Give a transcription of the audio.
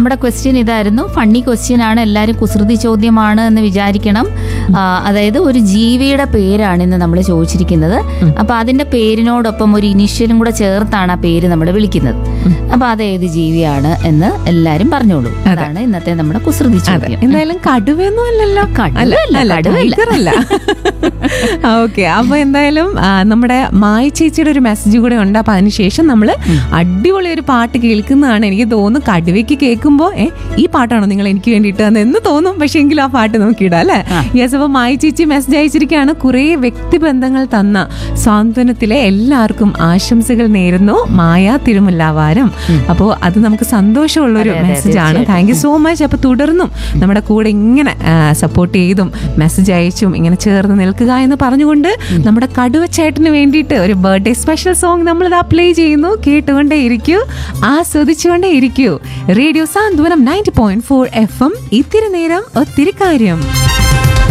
നമ്മുടെ ക്വസ്റ്റ്യൻ ഇതായിരുന്നു funny question ആണ് എല്ലാവരും കുസൃതി ചോദ്യമാണ് എന്ന് വിചാരിക്കണം ആ, അതായത് ഒരു ജീവിയുടെ പേരാണ് ഇന്ന് നമ്മൾ ചോദിച്ചിരിക്കുന്നത് അപ്പൊ അതിന്റെ പേരിനോടൊപ്പം ഒരു ഇനിഷ്യലും കൂടെ ചേർത്താണ് ആ പേര് നമ്മൾ വിളിക്കുന്നത് അപ്പൊ അത് ഏത് ജീവിയാണ് എന്ന് എല്ലാരും പറഞ്ഞോളൂ അതാണ് ഇന്നത്തെ നമ്മുടെ കുസൃതി അതെ ചോദ്യം എന്തായാലും കടുവയൊന്നും അല്ലല്ലോ കടുവയല്ല, കടുവയല്ല. ഓക്കെ അപ്പൊ എന്തായാലും ആ, നമ്മുടെ മായ ചേച്ചിയുടെ ഒരു മെസ്സേജ് കൂടെ ഉണ്ട് അപ്പൊ അതിനുശേഷം നമ്മൾ അടിപൊളി ഒരു പാട്ട് കേൾക്കുന്നതാണ് എനിക്ക് തോന്നുന്നു കടുവയ്ക്ക് കേൾക്കുമ്പോ ഏ ഈ പാട്ടാണോ നിങ്ങൾ എനിക്ക് വേണ്ടിയിട്ട് എന്ന് തോന്നും പക്ഷെ എങ്കിലും ആ പാട്ട് നോക്കിയിടാം അല്ലെ യെസ് അപ്പൊ മായ ചേച്ചി മെസ്സേജ് അയച്ചിരിക്കുകയാണ് കുറെ വ്യക്തിബന്ധങ്ങൾ തന്ന സ്വാതന്ത്ര്യത്തിലെ എല്ലാവർക്കും ആശംസകൾ നേരുന്നു മായ തിരുമുല്ലാവാരം അപ്പോൾ അത് നമുക്ക് സന്തോഷമുള്ള ഒരു മെസ്സേജ് ആണ് താങ്ക് യു സോ മച്ച് അപ്പൊ തുടർന്നും നമ്മുടെ കൂടെ ഇങ്ങനെ സപ്പോർട്ട് ചെയ്തും മെസ്സേജ് അയച്ചും ഇങ്ങനെ ചേർന്ന് നിൽക്കുക എന്ന് പറഞ്ഞുകൊണ്ട് നമ്മുടെ കടുവ ചേട്ടന് വേണ്ടിയിട്ട് ഒരു ബർത്ത്ഡേ സ്പെഷ്യൽ സോങ് നമ്മൾ ഇത് പ്ലേ ചെയ്യുന്നു കേട്ടുകൊണ്ടേ ഇരിക്കൂ ആസ്വദിച്ചുകൊണ്ടേ ഇരിക്കൂ radio Santhwanam ninety point four F M ഇത്തിരി നേരം ഒത്തിരി കാര്യം